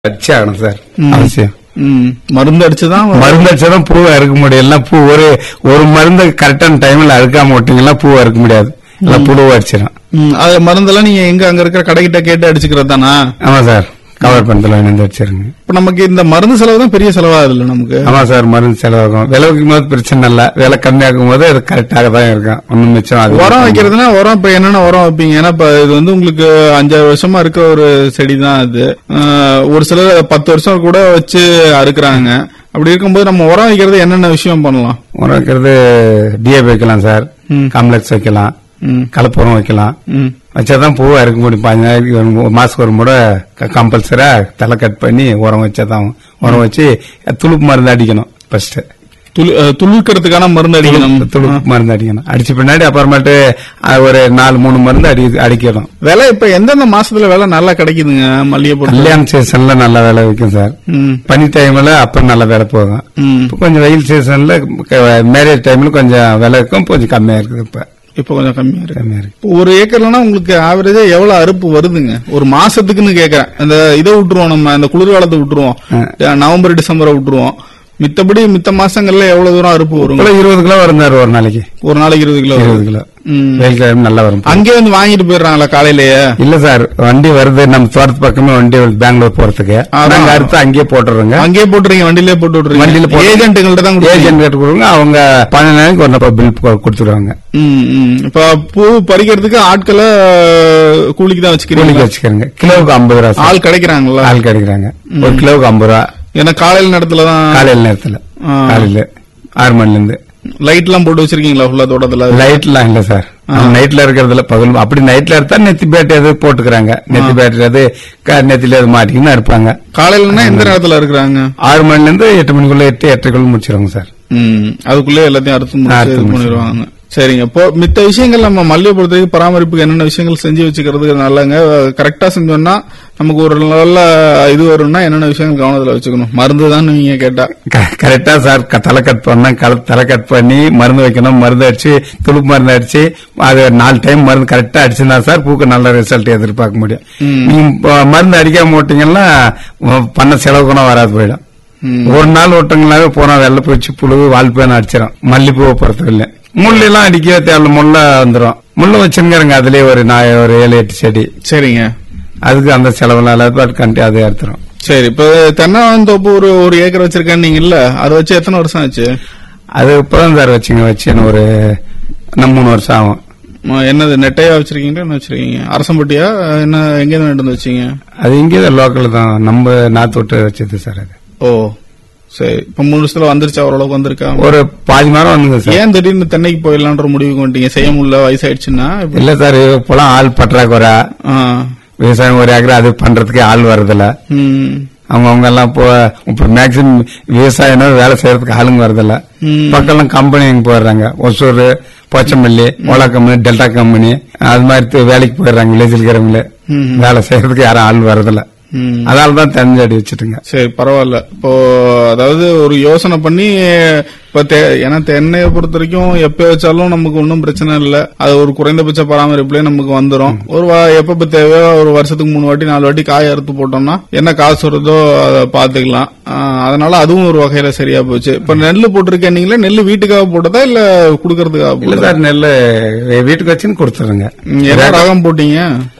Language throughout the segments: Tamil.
அடிச்சே ஆகணும் சார் ம். அவசியம் ம். மருந்து அடிச்சுதான் வ- மருந்து அடிச்சாதான் பூவை அறுக்க முடியும் எல்லாம் பூ ஒரு ஒரு மருந்து கரெக்டான டைம்ல அறுக்காம விட்டீங்கன்னா பூவை அறுக்க முடியாது எல்லாம் புழுவை அடிச்சிடும் ம், அது மருந்தெல்லாம் நீங்க எங்க அங்க இருக்கிற கடைகிட்ட கேட்டு அடிச்சுக்கிறது தானா ஆமா சார் கவர் பண்ணல இணைந்து வச்சிருங்க இப்ப நமக்கு இந்த மருந்து செலவு தான் பெரிய செலவா இல்ல நமக்கு ஆமா சார் மருந்து செலவாகும் விலை வைக்கும் போது பிரச்சனை இல்ல விலை கம்மியாக்கும் போது அது கரெக்டாக தான் இருக்கும் ஒன்னும் மிச்சம் அது உரம் வைக்கிறதுனா உரம் இப்ப என்னென்ன உரம் வைப்பீங்க ஏன்னா இப்ப இது வந்து உங்களுக்கு அஞ்சாறு வருஷமா இருக்க ஒரு செடி தான் அது அஹ், ஒரு சிலர் பத்து வருஷம் கூட வச்சு அறுக்குறாங்க அப்படி இருக்கும்போது நம்ம உரம் வைக்கிறது என்னென்ன விஷயம் பண்ணலாம் உரம் வைக்கிறது டிஏபி வைக்கலாம் சார் ம். காம்ப்ளெக்ஸ் வைக்கலாம் ம், கலப்புரம் வைக்கலாம் ம். வச்சாதான் பூவை அறுக்க முடியும் பாஞ்சு நாளைக்கு ஒரு மு- மாசத்துக்கு ஒரு முறை கம்பல்சரா தலை கட் பண்ணி உரம் வச்சாதான் உரம் வச்சு துளுப்பு மருந்து அடிக்கணும் ஃபர்ஸ்ட் துளு- அஹ், துளுக்கிறதுக்கான மருந்து அடிக்கணும் துளுப்பு மருந்து அடிக்கணும் அடிச்ச பின்னாடி அப்புறமேட்டு அது ஒரு நாலு மூணு மருந்து அடி அடிக்கணும் விலை இப்ப எந்தெந்த மாசத்துல விலை நல்லா கிடைக்குதுங்க மல்லிகை பொருள் கல்யாண சீசன்ல நல்ல விலை விற்கும் சார் ம், பனி டைம்ல அப்ப நல்ல விலை போகும் ம். இப்ப கொஞ்சம் வெயில் சீசன்ல மேரேஜ் டைம்ல கொஞ்சம் விலை இருக்கும் கொஞ்சம் கம்மியா இருக்குது இப்ப இப்ப கொஞ்சம் கம்மியா இருக்கு கம்மியா இருக்கு இப்போ ஒரு ஏக்கர்லனா உங்களுக்கு ஆவரேஜா எவ்வளவு அறுப்பு வருதுங்க ஒரு மாசத்துக்குன்னு கேக்குறேன் அந்த இதை விட்டுருவோம் நம்ம அந்த குளிர்காலத்தை விட்டுருவோம் நவம்பர் டிசம்பரை விட்டுருவோம் மித்தபடி மித்த மாசங்கள்ல எவ்வளவு தூரம் அறுப்பு வருங்க கிலோ இருபது கிலோ வரும் சார் ஒரு நாளைக்கு ஒரு நாளைக்கு இருபது கிலோ இருபது வரும். கிலோ ம். வெயில் டைம் நல்லா வரும் அங்கே வந்து வாங்கிட்டு போயிடுறாங்களா காலையிலேயே இல்ல சார் வண்டி வருது நம்ம தோட்டத்து பக்கமே வண்டி வருது பெங்களூர் போறதுக்கு அதான். நாங்க அறுத்து அங்கேயே போட்டுறோங்க அங்கேயே போட்டுறீங்க வண்டியிலே போட்டு விட்டுறீங்க வண்டியில போட்டு- ஏஜென்ட்டுகள்ட்ட தான் கொடுப்பீங்க. ஏஜென்ட் கிட்ட கொடுங்க அவங்க பன்னெண்டு நாளைக்கு ஒரு நாள் பில் கொடுத்துருவாங்க ம், ம். இப்ப பூ பறிக்கிறதுக்கு ஆட்களை கூலிக்கு தான் கூலிக்கு வச்சுக்கிறீங்க வச்சுக்கிறேங்க கிலோவுக்கு ஐம்பது ரூபா சார். ஆள் கிடைக்கிறாங்களா ஆள் கிடைக்கிறாங்க ஒரு கிலோவுக்கு ஐம்பது ரூபா ஏன்னா காலையில நேரத்துல தான் காலையில நேரத்துல ஆ. காலையில ஆறு மணில இருந்து லைட் எல்லாம் போட்டு வச்சிருக்கீங்களா ஃபுல்லா தோட்டத்துல லைட்லாம் இல்ல சார் நைட்ல இருக்கிறதுல பகல் அப்படி நைட்ல எடுத்தா நெத்தி பேட் எது போட்டுக்கிறாங்க நெத்தி பேட் எது க- நெத்தில எது மாட்டிக்கின்னு இருப்பாங்க காலையிலன்னா எந்த நேரத்துல இருக்கிறாங்க ஆறு மணில இருந்து எட்டு மணிக்குள்ள எட்டு எட்டரைக்குள்ள முடிச்சிருவாங்க சார் ம் அதுக்குள்ளே எல்லாத்தையும் அறுத்து முடிச்சு அறுத்து இது முடிச்சு. பண்ணிடுவாங்க சரிங்க இப்போ மித்த விஷயங்கள் நம்ம மல்லிகை பொறுத்த வரைக்கும் பராமரிப்புக்கு என்னென்ன விஷயங்கள் செஞ்சு வச்சுக்கிறதுக்கு நல்லங்க கரெக்டா செஞ்சோம்னா நமக்கு ஒரு நல்ல இது வரும்னா என்னென்ன விஷயங்கள் கவனத்துல வச்சுக்கணும் மருந்து தான் நீங்க கேட்டா க- கரெக்டா சார் க- தலை கட் பண்ண கள- தலை கட் பண்ணி மருந்து வைக்கணும் மருந்து அடிச்சு துளுப்பு மருந்து அடிச்சு அது நாலு டைம் மருந்து கரெக்டா அடிச்சிருந்தா சார் பூக்கு நல்ல ரிசல்ட் எதிர்பார்க்க முடியும் ம். நீங்க ப- மருந்து அடிக்காம விட்டீங்கன்னா உ- பண்ண செலவு கூட வராது போயிடும் ம். ஒரு நாள் விட்டங்களாவே போனா வெள்ளை பூச்சி புழு வால்பேன் அடிச்சிடும் மல்லிப்பூவை பொறுத்தவரை முள்ளு எல்லாம் அடிக்கவே தேவையில்ல முள்ள வந்துடும் முள்ள வச்சுருங்க அதுலயே ஒரு நாய் ஒரு ஏழு எட்டு செடி சரிங்க அதுக்கு அந்த செலவுல கண்டி அதை எடுத்துரும் சரி இப்போ தென்னந்தோப்பு ஒரு ஒரு ஏக்கர் வச்சிருக்கேன்னு நீங்கல்ல அதை வச்சு எத்தனை வருஷம் ஆச்சு அது இப்பதான் சார் வச்சுங்க வச்சு இன்னும் ஒரு இன்னும் மூணு வருஷம் ஆகும் ம, என்னது நெட்டையா வச்சிருக்கீங்களா என்ன வச்சிருக்கீங்க அரசம்பட்டியா என்ன எங்க இருந்து வந்து வச்சீங்க அது இங்கே தான் லோக்கல் தான் நம்ம நாத்து விட்டு வச்சது சார் அது ஓ சரி இப்ப மூணு வருஷத்துல வந்துருச்சா ஓரளவுக்கு வந்திருக்கா ஒரு பாதி மரம் வந்துங்க சார் ஏன் திடீர்னு தென்னைக்கு போயிடலான்ற முடிவுக்கு வந்துட்டீங்க செய்ய முடியல வயசாயிடுச்சுன்னா இப்ப- இல்ல சார் இப்பெல்லாம் ஆள் பற்றாக்குறை ஆ. விவசாயம் ஒரு ஏக்கர் அது பண்றதுக்கு ஆள் வருதில்ல ம். அவங்க அவங்க எல்லாம் இப்போ இப்ப மேக்சிமம் விவசாயம் வேலை செய்யறதுக்கு ஆளுங்க வரதில்ல ம். பக்கம்லாம் கம்பெனி இங்க போயிடுறாங்க Hosur Pochampalli Ola company Delta company அது மாதிரி து- வேலைக்கு போயிடுறாங்க வில்லேஜில் இருக்கிறவங்களே ம். வேலை செய்யறதுக்கு யாரும் ஆள் வரதில்ல ம். அதனால தான் தெரிஞ்சு அடி வச்சுட்டுங்க சரி பரவாயில்ல இப்போ அதாவது ஒரு யோசனை பண்ணி இப்ப தே- ஏன்னா தென்னையை பொறுத்த வரைக்கும் எப்ப வச்சாலும் நமக்கு ஒன்றும் பிரச்சனை இல்ல அது ஒரு குறைந்தபட்ச பராமரிப்புலயே நமக்கு வந்துரும் ஒரு வா- எப்ப தேவையோ ஒரு வருஷத்துக்கு மூணு வாட்டி நாலு வாட்டி காய் அறுத்து போட்டோம்னா என்ன காசு வருதோ அதை பாத்துக்கலாம் ஆஹ் அதனால அதுவும் ஒரு வகையில சரியா போச்சு இப்ப நெல்லு போட்டிருக்கேன் நீங்களே நெல்லு வீட்டுக்காக போட்டதா இல்ல குடுக்கறதுக்காக இல்ல போட்டதா சார் நெல் வீட்டுக்கு வச்சுன்னு கொடுத்துருங்க ம், என்ன ரகம் போட்டீங்க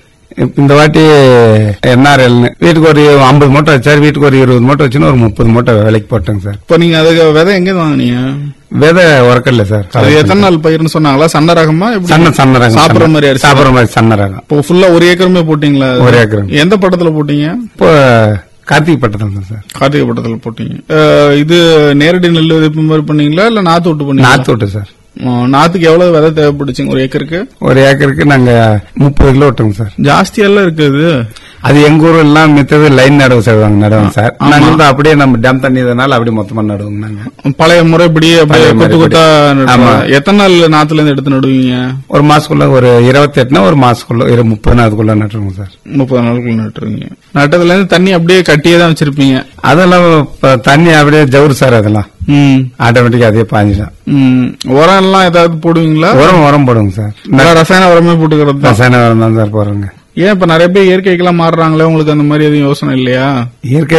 இந்த வாட்டி என்ஆர்எல்னு வீட்டுக்கு ஒரு ஐம்பது மூட்டை வச்சார் வீட்டுக்கு ஒரு இருபது மூட்டை வச்சுன்னு ஒரு முப்பது மூட்டை விலைக்கு போட்டேங்க சார் இப்ப நீங்க அதுக்கு விதை எங்க வாங்குனீங்க விதை உரக்கல்ல சார் அது எத்தனை நாள் பயிர்னு சொன்னாங்களா சன்ன ரகமா எப்படி? சன்ன சன்ன ரகம் சாப்பிடுற மாதிரி அரிசி சாப்பிடுற மாதிரி சன்ன ரகம் இப்போ ஃபுல்லா ஒரு ஏக்கருமே போட்டீங்களா அது? ஒரு ஏக்கர் எந்த பட்டத்துல போட்டீங்க இப்போ கார்த்திகை பட்டத்தில் தான் சார் கார்த்திகை பட்டத்துல போட்டீங்க அஹ், இது நேரடி நெல் விதைப்பு மாதிரி பண்ணீங்களா இல்ல நாத்து விட்டு பண்ணீங்களா நாத்து விட்டு சார் அஹ், நாத்துக்கு எவ்வளவு விதை தேவைப்படுச்சுங்க ஒரு ஏக்கருக்கு ஒரு ஏக்கருக்கு நாங்க முப்பது கிலோ விட்டோங்க சார் ஜாஸ்தியெல்லாம் இருக்குது அது எங்க ஊர் எல்லாம் மித்தது லைன் நடவு செய்வாங்க நடுவாங்க சார் நாங்க வந்து அப்படியே நம்ம டேம் தண்ணி இதனால அப்படியே மொத்தமா நடுவோங்க நாங்க பழைய முறைப்படி அப்படியே பழைய கொத்து முறைப்படி. கொத்தா நடுவீங்க. ஆமா. எத்தனை நாள் நாத்துல இருந்து எடுத்து நடுவீங்க ஒரு மாசத்துக்குள்ள ஒரு இருபத்தி எட்டுனா ஒரு மாசத்துக்குள்ள ஒரு முப்பது நாளுக்குள்ள நட்டுருவோங்க சார் முப்பது நாளுக்குள்ள நட்டுருவீங்க நட்டதுல இருந்து தண்ணி அப்படியே கட்டியே தான் வச்சிருப்பீங்க அதெல்லாம் இப்ப தண்ணி அப்படியே ஜவுறு சார் அதெல்லாம் ம் ஆட்டோமேட்டிக்கா அதே பாஞ்சிடும் ம் உரம் எல்லாம் ஏதாவது போடுவீங்களா உரம் உரம் போடுங்க சார் நல்லா ரசாயன உரமே போட்டுக்கிறது தான் ரசாயன உரம் தான் சார் போடுறோங்க ஏன் இப்ப நிறைய பேர் இயற்கைக்கெல்லாம் மாறுறாங்களே உங்களுக்கு அந்த மாதிரி எதுவும் யோசனை இல்லையா இயற்கை